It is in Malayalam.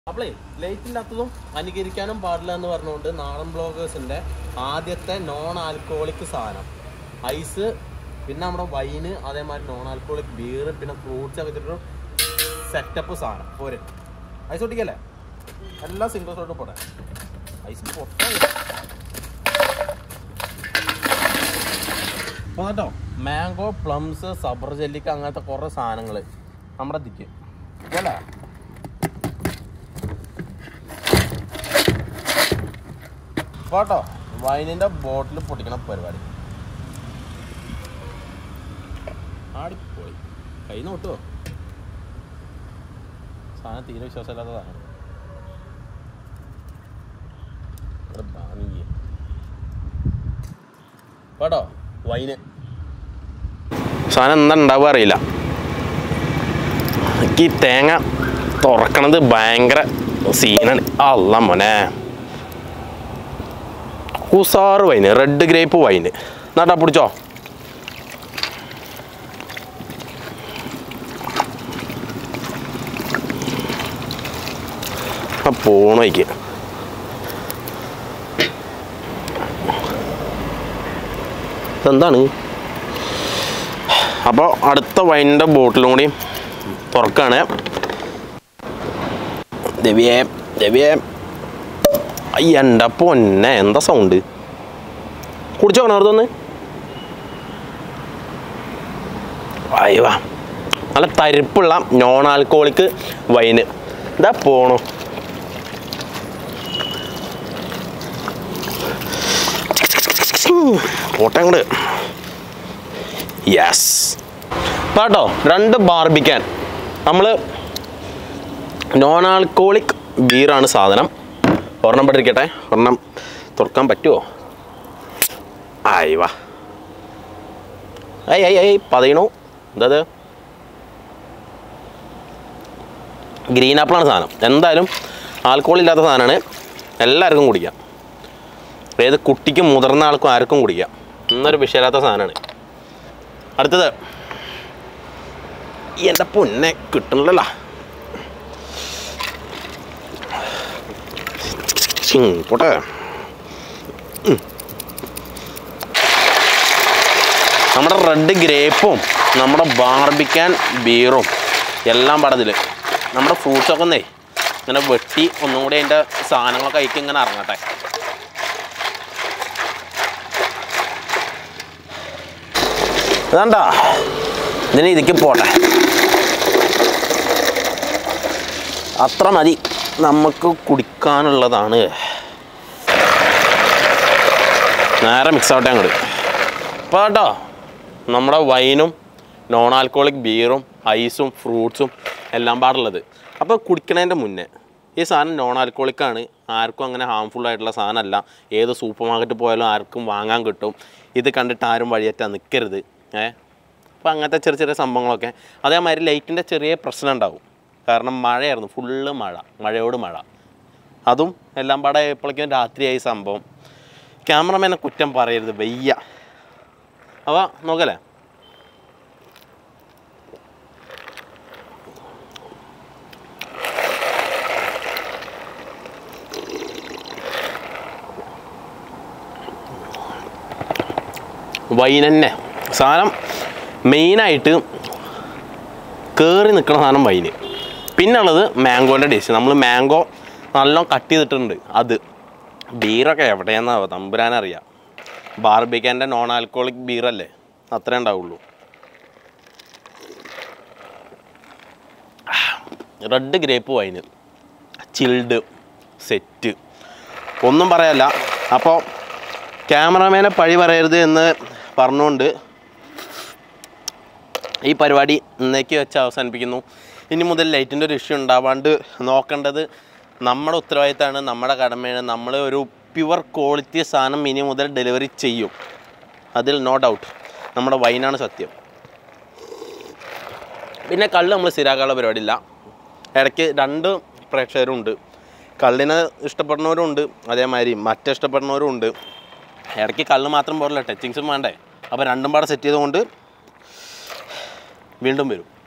അപ്പളേ ലൈറ്റ് ഇല്ലാത്തതും അനുകരിക്കാനും പാടില്ല എന്ന് പറഞ്ഞുകൊണ്ട് നാടൻ ബ്ലോഗേഴ്സിന്റെ ആദ്യത്തെ നോൺ ആൽക്കോളിക് സാധനം ഐസ് പിന്നെ നമ്മുടെ വൈന് അതേമാതിരി നോൺ ആൽക്കോളിക് ബീർ പിന്നെ ഫ്രൂട്ട്സ് ഒക്കെ വെച്ചിട്ടൊരു സെറ്റപ്പ് സാധനം പോരെ ഐസ് ഒട്ടിക്കല്ലേ എല്ലാ സിംഗിൾ ഷോട്ടും പോട്ടെ ഐസ് പൊട്ടാ അപ്പോൾ കേട്ടോ മാംഗോ പ്ലംസ് സബർ ജെല്ലിക്ക് അങ്ങനത്തെ കുറേ സാധനങ്ങൾ നമ്മുടെ ദിക്ക് അല്ലേ കേട്ടോ വൈനിന്റെ ബോട്ടിൽ പൊട്ടിക്കണ പരിപാടി ആടിപ്പോയി കൈ നോട്ടുവോ സാധനം തീരെ വിശ്വാസമില്ലാത്തതാണ് ഇവിടെ ഭംഗി. കേട്ടോ വൈന് സാധനം എന്താ ഉണ്ടാവുക അറിയില്ല എനിക്ക് ഈ തേങ്ങ തുറക്കണത് ഭയങ്കര സീനാണ് അല്ല മോനെ ഉസാറ് വൈന് റെഡ് ഗ്രേപ്പ് വൈന് എന്നാട്ടാ പിടിച്ചോ ആ പോണോയ്ക്ക് ഇതെന്താണ് അപ്പോൾ അടുത്ത വൈനിൻ്റെ ബോട്ടിലും കൂടി തുറക്കാണ് രവിയെ രവിയെ അയ്യണ്ട പൊന്നെ എന്താ സൗണ്ട് കുടിച്ചോ നേർത്തൊന്ന് അയ്യോ നല്ല തരിപ്പുള്ള നോൺ ആൽക്കോളിക് വൈന് ഇതാ പോണു പോട്ടെ അങ്ങോട്ട് യെസ് കേട്ടോ രണ്ട് ബാർബിക്കാൻ നമ്മൾ നോൺ ആൽക്കോളിക് ബീറാണ് സാധനം ഒരെണ്ണം പെട്ടിരിക്കട്ടെ ഒരെണ്ണം തുറക്കാൻ പറ്റുമോ ആയി വാ ഐ ഐ ഐ പതയണു എന്തത് ഗ്രീൻ ആപ്പിളാണ് സാധനം എന്തായാലും ആൽക്കോൾ ഇല്ലാത്ത സാധനമാണ് എല്ലാവർക്കും കുടിക്കാം ഏത് കുട്ടിക്കും മുതിർന്ന ആൾക്കും ആർക്കും കുടിക്കാം എന്നൊരു വിഷയമില്ലാത്ത സാധനമാണ് അടുത്തത് ഈ എൻ്റെ പൊന്നെ കിട്ടണില്ലല്ലോ ചിങ്, പോട്ടെ ഉം. നമ്മുടെ റെഡ് ഗ്രേപ്പും നമ്മുടെ ബാർബിക്കാൻ ബീറും എല്ലാം പടതിൽ നമ്മുടെ ഫ്രൂട്ട്സൊക്കെ ഒന്നേ ഇങ്ങനെ വെട്ടി ഒന്നും കൂടി അതിൻ്റെ സാധനങ്ങളൊക്കെ അതിക്ക് ഇങ്ങനെ ഇറങ്ങട്ടെ ഇതാണ്ടാ ഇതിന് ഇതിക്ക് പോട്ടെ അത്ര മതി നമുക്ക് കുടിക്കാനുള്ളതാണ് നേരെ മിക്സ് ആവട്ടെ അങ്ങോട്ട് അപ്പോൾ കേട്ടോ നമ്മുടെ വൈനും നോൺ ആൽക്കോളിക് ബീറും ഐസും ഫ്രൂട്ട്സും എല്ലാം പാടുള്ളത് അപ്പോൾ കുടിക്കണതിൻ്റെ മുന്നേ ഈ സാധനം നോൺ ആൽക്കോളിക്കാണ് ആർക്കും അങ്ങനെ ഹാംഫുൾ ആയിട്ടുള്ള സാധനമല്ല ഏത് സൂപ്പർ മാർക്കറ്റ് പോയാലും ആർക്കും വാങ്ങാൻ കിട്ടും ഇത് കണ്ടിട്ട് ആരും വഴിയേറ്റാൻ നിൽക്കരുത് ഏ അപ്പോൾ അങ്ങനത്തെ ചെറിയ ചെറിയ സംഭവങ്ങളൊക്കെ അതേമാതിരി ലൈറ്റിൻ്റെ ചെറിയ പ്രശ്നം ഉണ്ടാവും കാരണം മഴയായിരുന്നു ഫുള്ള് മഴ മഴയോട് മഴ അതും എല്ലാം പാടെ എപ്പോഴേക്കും രാത്രിയായി സംഭവം ക്യാമറമാനെ കുറ്റം പറയരുത് വയ്യ അവ നോക്കല്ലേ വൈൻ തന്നെ സാധനം മെയിനായിട്ട് കയറി നിൽക്കുന്ന സാധനം വൈന് പിന്നെ ഉള്ളത് മാംഗോൻ്റെ ഡിഷ് നമ്മൾ മാംഗോ നല്ലോണം കട്ട് ചെയ്തിട്ടുണ്ട് അത് ബീറൊക്കെ എവിടെയാണെന്നാവോ തമ്പുരാനറിയാം ബാർബിക്കാൻ്റെ നോൺ ആൽക്കോളിക് ബീറല്ലേ അത്രേ ഉണ്ടാവുള്ളൂ red grape wine chilled set ഒന്നും പറയല്ല അപ്പോൾ ക്യാമറമാനെ പഴി പറയരുത് എന്ന് പറഞ്ഞുകൊണ്ട് ഈ പരിപാടി ഇന്നേക്ക് വെച്ച് അവസാനിപ്പിക്കുന്നു ഇനി മുതൽ ലൈറ്റിൻ്റെ ഒരു ഇഷ്യൂ ഉണ്ടാവാണ്ട് നോക്കേണ്ടത് നമ്മുടെ ഉത്തരവാദിത്തമാണ് നമ്മുടെ കടമയാണ് നമ്മൾ ഒരു പ്യുവർ ക്വാളിറ്റി സാധനം ഇനി മുതൽ ഡെലിവറി ചെയ്യും അതിൽ നോ ഡൗട്ട് നമ്മുടെ വൈനാണ് സത്യം പിന്നെ കള്ള് നമ്മൾ സ്ഥിരാക്കാനുള്ള പരിപാടിയില്ല ഇടയ്ക്ക് രണ്ട് പ്രേക്ഷകരുണ്ട് കള്ളിനെ ഇഷ്ടപ്പെടുന്നവരും ഉണ്ട് അതേമാതിരി മറ്റേ ഇഷ്ടപ്പെടുന്നവരും ഉണ്ട് ഇടയ്ക്ക് കള്ള് മാത്രം പോരല്ലോ ടച്ചിങ്സും വേണ്ടേ അപ്പോൾ രണ്ടും പാടെ സെറ്റ് ചെയ്തുകൊണ്ട് വീണ്ടും വരും